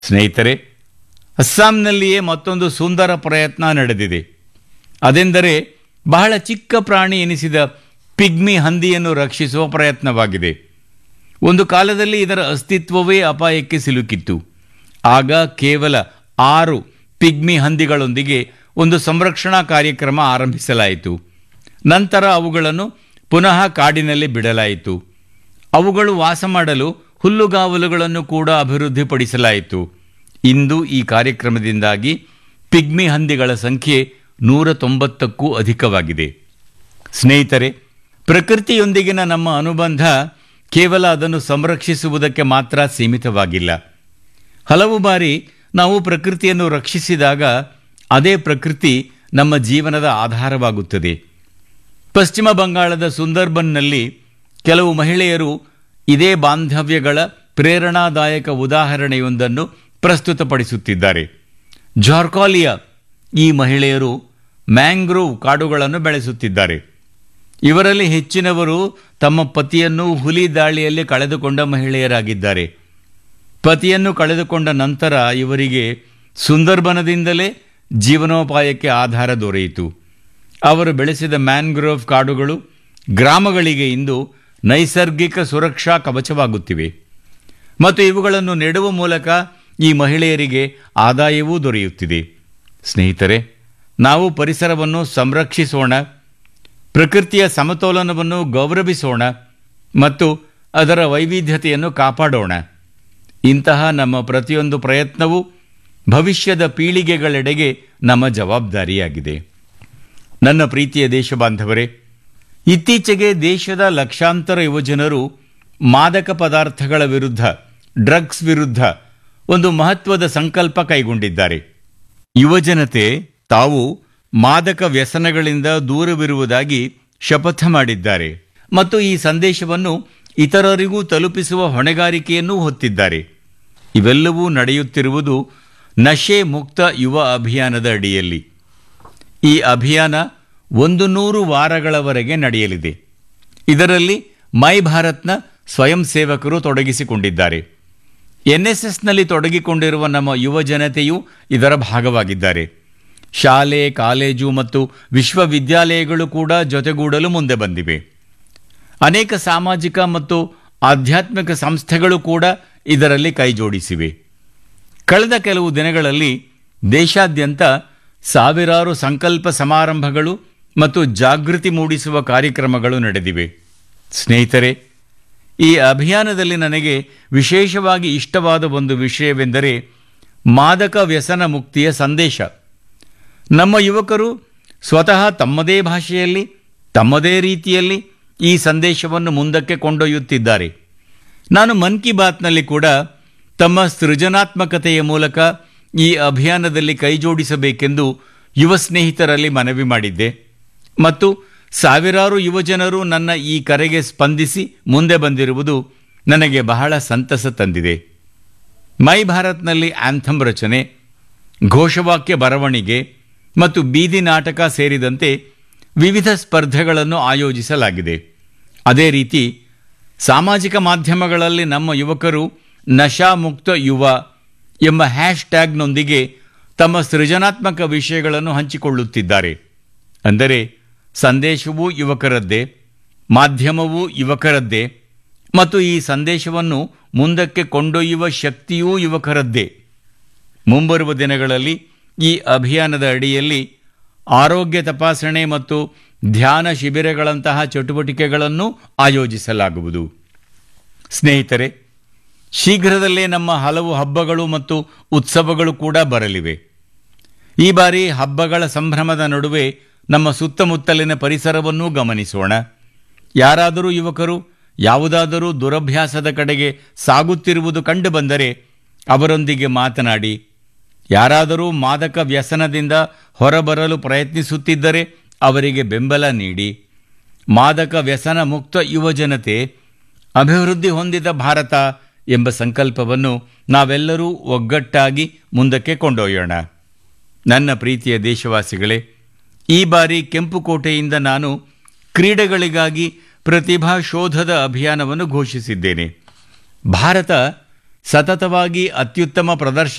ಸ್ನೇಹಿತರೆ ಅಸ್ಸಾಂನಲ್ಲಿಯೇ ಮತ್ತೊಂದು ಸುಂದರ ಪ್ರಯತ್ನ ನಡೆದಿದೆ ಅದೆಂದರೆ ಬಹಳ ಚಿಕ್ಕ ಪ್ರಾಣಿ ಎನಿಸಿದ ಪಿಗ್ಮಿ ಹಂದಿಯನ್ನು ರಕ್ಷಿಸುವ ಪ್ರಯತ್ನವಾಗಿದೆ ಒಂದು ಕಾಲದಲ್ಲಿ ಇದರ ಅಸ್ತಿತ್ವವೇ ಅಪಾಯಕ್ಕೆ ಸಿಲುಕಿತ್ತು ಆಗ ಕೇವಲ ಆರು ಪಿಗ್ಮಿ ಹಂದಿಗಳೊಂದಿಗೆ ಒಂದು ಸಂರಕ್ಷಣಾ ಕಾರ್ಯಕ್ರಮ ಆರಂಭಿಸಲಾಯಿತು ನಂತರ ಅವುಗಳನ್ನು ಪುನಃ ಕಾಡಿನಲ್ಲಿ ಬಿಡಲಾಯಿತು ಅವುಗಳು ವಾಸ ಮಾಡಲು ಹುಲ್ಲುಗಾವಲುಗಳನ್ನು ಕೂಡ ಅಭಿವೃದ್ಧಿಪಡಿಸಲಾಯಿತು ಇಂದು ಈ ಕಾರ್ಯಕ್ರಮದಿಂದಾಗಿ ಪಿಗ್ಮಿ ಹಂದಿಗಳ ಸಂಖ್ಯೆ ನೂರ ತೊಂಬತ್ತಕ್ಕೂ ಅಧಿಕವಾಗಿದೆ ಸ್ನೇಹಿತರೆ ಪ್ರಕೃತಿಯೊಂದಿಗಿನ ನಮ್ಮ ಅನುಬಂಧ ಕೇವಲ ಅದನ್ನು ಸಂರಕ್ಷಿಸುವುದಕ್ಕೆ ಮಾತ್ರ ಸೀಮಿತವಾಗಿಲ್ಲ ಹಲವು ಬಾರಿ ನಾವು ಪ್ರಕೃತಿಯನ್ನು ರಕ್ಷಿಸಿದಾಗ ಅದೇ ಪ್ರಕೃತಿ ನಮ್ಮ ಜೀವನದ ಆಧಾರವಾಗುತ್ತದೆ ಪಶ್ಚಿಮ ಬಂಗಾಳದ ಸುಂದರ್ಬನ್ನಲ್ಲಿ ಕೆಲವು ಮಹಿಳೆಯರು ಇದೇ ಬಾಂಧವ್ಯಗಳ ಪ್ರೇರಣಾದಾಯಕ ಉದಾಹರಣೆಯೊಂದನ್ನು ಪ್ರಸ್ತುತಪಡಿಸುತ್ತಿದ್ದಾರೆ ಜಾರ್ಕಾಲಿಯಾ ಈ ಮಹಿಳೆಯರು ಮ್ಯಾಂಗ್ರೋವ್ ಕಾಡುಗಳನ್ನು ಬೆಳೆಸುತ್ತಿದ್ದಾರೆ ಇವರಲ್ಲಿ ಹೆಚ್ಚಿನವರು ತಮ್ಮ ಪತಿಯನ್ನು ಹುಲಿ ದಾಳಿಯಲ್ಲಿ ಕಳೆದುಕೊಂಡ ಮಹಿಳೆಯರಾಗಿದ್ದಾರೆ ಪತಿಯನ್ನು ಕಳೆದುಕೊಂಡ ನಂತರ ಇವರಿಗೆ ಸುಂದರ್ಬನದಿಂದಲೇ ಜೀವನೋಪಾಯಕ್ಕೆ ಆಧಾರ ದೊರೆಯಿತು ಅವರು ಬೆಳೆಸಿದ ಮ್ಯಾನ್ಗ್ರೋವ್ ಕಾಡುಗಳು ಗ್ರಾಮಗಳಿಗೆ ಇಂದು ನೈಸರ್ಗಿಕ ಸುರಕ್ಷಾ ಕವಚವಾಗುತ್ತಿವೆ ಮತ್ತು ಇವುಗಳನ್ನು ನೆಡುವ ಮೂಲಕ ಈ ಮಹಿಳೆಯರಿಗೆ ಆದಾಯವೂ ದೊರೆಯುತ್ತಿದೆ ಸ್ನೇಹಿತರೆ ನಾವು ಪರಿಸರವನ್ನು ಸಂರಕ್ಷಿಸೋಣ ಪ್ರಕೃತಿಯ ಸಮತೋಲನವನ್ನು ಗೌರವಿಸೋಣ ಮತ್ತು ಅದರ ವೈವಿಧ್ಯತೆಯನ್ನು ಕಾಪಾಡೋಣ ಇಂತಹ ನಮ್ಮ ಪ್ರತಿಯೊಂದು ಪ್ರಯತ್ನವೂ ಭವಿಷ್ಯದ ಪೀಳಿಗೆಗಳೆಡೆಗೆ ನಮ್ಮ ಜವಾಬ್ದಾರಿಯಾಗಿದೆ ನನ್ನ ಪ್ರೀತಿಯ ದೇಶಬಾಂಧವರೇ ಇತ್ತೀಚೆಗೆ ದೇಶದ ಲಕ್ಷಾಂತರ ಯುವಜನರು ಮಾದಕ ಪದಾರ್ಥಗಳ ವಿರುದ್ಧ ಡ್ರಗ್ಸ್ ವಿರುದ್ಧ ಒಂದು ಮಹತ್ವದ ಸಂಕಲ್ಪ ಕೈಗೊಂಡಿದ್ದಾರೆ ಯುವಜನತೆ ತಾವು ಮಾದಕ ವ್ಯಸನಗಳಿಂದ ದೂರವಿರುವುದಾಗಿ ಶಪಥ ಮಾಡಿದ್ದಾರೆ ಮತ್ತು ಈ ಸಂದೇಶವನ್ನು ಇತರರಿಗೂ ತಲುಪಿಸುವ ಹೊಣೆಗಾರಿಕೆಯನ್ನೂ ಹೊತ್ತಿದ್ದಾರೆ ಇವೆಲ್ಲವೂ ನಡೆಯುತ್ತಿರುವುದು ನಶೆ ಮುಕ್ತ ಯುವ ಅಭಿಯಾನದ ಅಡಿಯಲ್ಲಿ ಈ ಅಭಿಯಾನ ಒಂದು ನೂರು ವಾರಗಳವರೆಗೆ ನಡೆಯಲಿದೆ ಇದರಲ್ಲಿ ಮೈ ಭಾರತ್ನ ಸ್ವಯಂ ಸೇವಕರು ತೊಡಗಿಸಿಕೊಂಡಿದ್ದಾರೆ ಎನ್ಎಸ್ಎಸ್ನಲ್ಲಿ ತೊಡಗಿಕೊಂಡಿರುವ ನಮ್ಮ ಯುವ ಜನತೆಯೂ ಇದರ ಭಾಗವಾಗಿದ್ದಾರೆ ಶಾಲೆ ಕಾಲೇಜು ಮತ್ತು ವಿಶ್ವವಿದ್ಯಾಲಯಗಳು ಕೂಡ ಜೊತೆಗೂಡಲು ಮುಂದೆ ಬಂದಿವೆ ಅನೇಕ ಸಾಮಾಜಿಕ ಮತ್ತು ಆಧ್ಯಾತ್ಮಿಕ ಸಂಸ್ಥೆಗಳು ಕೂಡ ಇದರಲ್ಲಿ ಕೈಜೋಡಿಸಿವೆ ಕಳೆದ ಕೆಲವು ದಿನಗಳಲ್ಲಿ ದೇಶಾದ್ಯಂತ ಸಾವಿರಾರು ಸಂಕಲ್ಪ ಸಮಾರಂಭಗಳು ಮತ್ತು ಜಾಗೃತಿ ಮೂಡಿಸುವ ಕಾರ್ಯಕ್ರಮಗಳು ನಡೆದಿವೆ ಸ್ನೇಹಿತರೆ ಈ ಅಭಿಯಾನದಲ್ಲಿ ನನಗೆ ವಿಶೇಷವಾಗಿ ಇಷ್ಟವಾದ ಒಂದು ವಿಷಯವೆಂದರೆ ಮಾದಕ ವ್ಯಸನ ಮುಕ್ತಿಯ ಸಂದೇಶ ನಮ್ಮ ಯುವಕರು ಸ್ವತಃ ತಮ್ಮದೇ ಭಾಷೆಯಲ್ಲಿ ತಮ್ಮದೇ ರೀತಿಯಲ್ಲಿ ಈ ಸಂದೇಶವನ್ನು ಮುಂದಕ್ಕೆ ಕೊಂಡೊಯ್ಯುತ್ತಿದ್ದಾರೆ ನಾನು ಮನ್ ಕಿ ಬಾತ್ನಲ್ಲಿ ಕೂಡ ತಮ್ಮ ಸೃಜನಾತ್ಮಕತೆಯ ಮೂಲಕ ಈ ಅಭಿಯಾನದಲ್ಲಿ ಕೈಜೋಡಿಸಬೇಕೆಂದು ಯುವ ಸ್ನೇಹಿತರಲ್ಲಿ ಮನವಿ ಮಾಡಿದ್ದೆ ಮತ್ತು ಸಾವಿರಾರು ಯುವಜನರು ನನ್ನ ಈ ಕರೆಗೆ ಸ್ಪಂದಿಸಿ ಮುಂದೆ ಬಂದಿರುವುದು ನನಗೆ ಬಹಳ ಸಂತಸ ತಂದಿದೆ ಮೈ ಭಾರತ್ನಲ್ಲಿ ಆಂಥಮ್ ರಚನೆ ಘೋಷವಾಕ್ಯ ಬರವಣಿಗೆ ಮತ್ತು ಬೀದಿ ನಾಟಕ ಸೇರಿದಂತೆ ವಿವಿಧ ಸ್ಪರ್ಧೆಗಳನ್ನು ಆಯೋಜಿಸಲಾಗಿದೆ ಅದೇ ರೀತಿ ಸಾಮಾಜಿಕ ಮಾಧ್ಯಮಗಳಲ್ಲಿ ನಮ್ಮ ಯುವಕರು ನಶಾಮುಕ್ತ ಯುವ ಎಂಬ ಹ್ಯಾಶ್ ಟ್ಯಾಗ್ನೊಂದಿಗೆ ತಮ್ಮ ಸೃಜನಾತ್ಮಕ ವಿಷಯಗಳನ್ನು ಹಂಚಿಕೊಳ್ಳುತ್ತಿದ್ದಾರೆ ಅಂದರೆ ಸಂದೇಶವೂ ಯುವಕರದ್ದೇ ಮಾಧ್ಯಮವೂ ಯುವಕರದ್ದೇ ಮತ್ತು ಈ ಸಂದೇಶವನ್ನು ಮುಂದಕ್ಕೆ ಕೊಂಡೊಯ್ಯುವ ಶಕ್ತಿಯೂ ಯುವಕರದ್ದೇ ಮುಂಬರುವ ದಿನಗಳಲ್ಲಿ ಈ ಅಭಿಯಾನದ ಅಡಿಯಲ್ಲಿ ಆರೋಗ್ಯ ತಪಾಸಣೆ ಮತ್ತು ಧ್ಯಾನ ಶಿಬಿರಗಳಂತಹ ಚಟುವಟಿಕೆಗಳನ್ನು ಆಯೋಜಿಸಲಾಗುವುದು ಸ್ನೇಹಿತರೆ ಶೀಘ್ರದಲ್ಲೇ ನಮ್ಮ ಹಲವು ಹಬ್ಬಗಳು ಮತ್ತು ಉತ್ಸವಗಳು ಕೂಡ ಬರಲಿವೆ ಈ ಬಾರಿ ಹಬ್ಬಗಳ ಸಂಭ್ರಮದ ನಡುವೆ ನಮ್ಮ ಸುತ್ತಮುತ್ತಲಿನ ಪರಿಸರವನ್ನೂ ಗಮನಿಸೋಣ ಯಾರಾದರೂ ಯುವಕರು ಯಾವುದಾದರೂ ದುರಭ್ಯಾಸದ ಕಡೆಗೆ ಸಾಗುತ್ತಿರುವುದು ಕಂಡುಬಂದರೆ ಅವರೊಂದಿಗೆ ಮಾತನಾಡಿ ಯಾರಾದರೂ ಮಾದಕ ವ್ಯಸನದಿಂದ ಹೊರಬರಲು ಪ್ರಯತ್ನಿಸುತ್ತಿದ್ದರೆ ಅವರಿಗೆ ಬೆಂಬಲ ನೀಡಿ ಮಾದಕ ವ್ಯಸನ ಮುಕ್ತ ಯುವಜನತೆ ಅಭಿವೃದ್ಧಿ ಹೊಂದಿದ ಭಾರತ ಎಂಬ ಸಂಕಲ್ಪವನ್ನು ನಾವೆಲ್ಲರೂ ಒಗ್ಗಟ್ಟಾಗಿ ಮುಂದಕ್ಕೆ ಕೊಂಡೊಯ್ಯೋಣ ನನ್ನ ಪ್ರೀತಿಯ ದೇಶವಾಸಿಗಳೇ ಈ ಬಾರಿ ಕೆಂಪುಕೋಟೆಯಿಂದ ನಾನು ಕ್ರೀಡೆಗಳಿಗಾಗಿ ಪ್ರತಿಭಾ ಶೋಧದ ಅಭಿಯಾನವನ್ನು ಘೋಷಿಸಿದ್ದೇನೆ ಭಾರತ ಸತತವಾಗಿ ಅತ್ಯುತ್ತಮ ಪ್ರದರ್ಶನ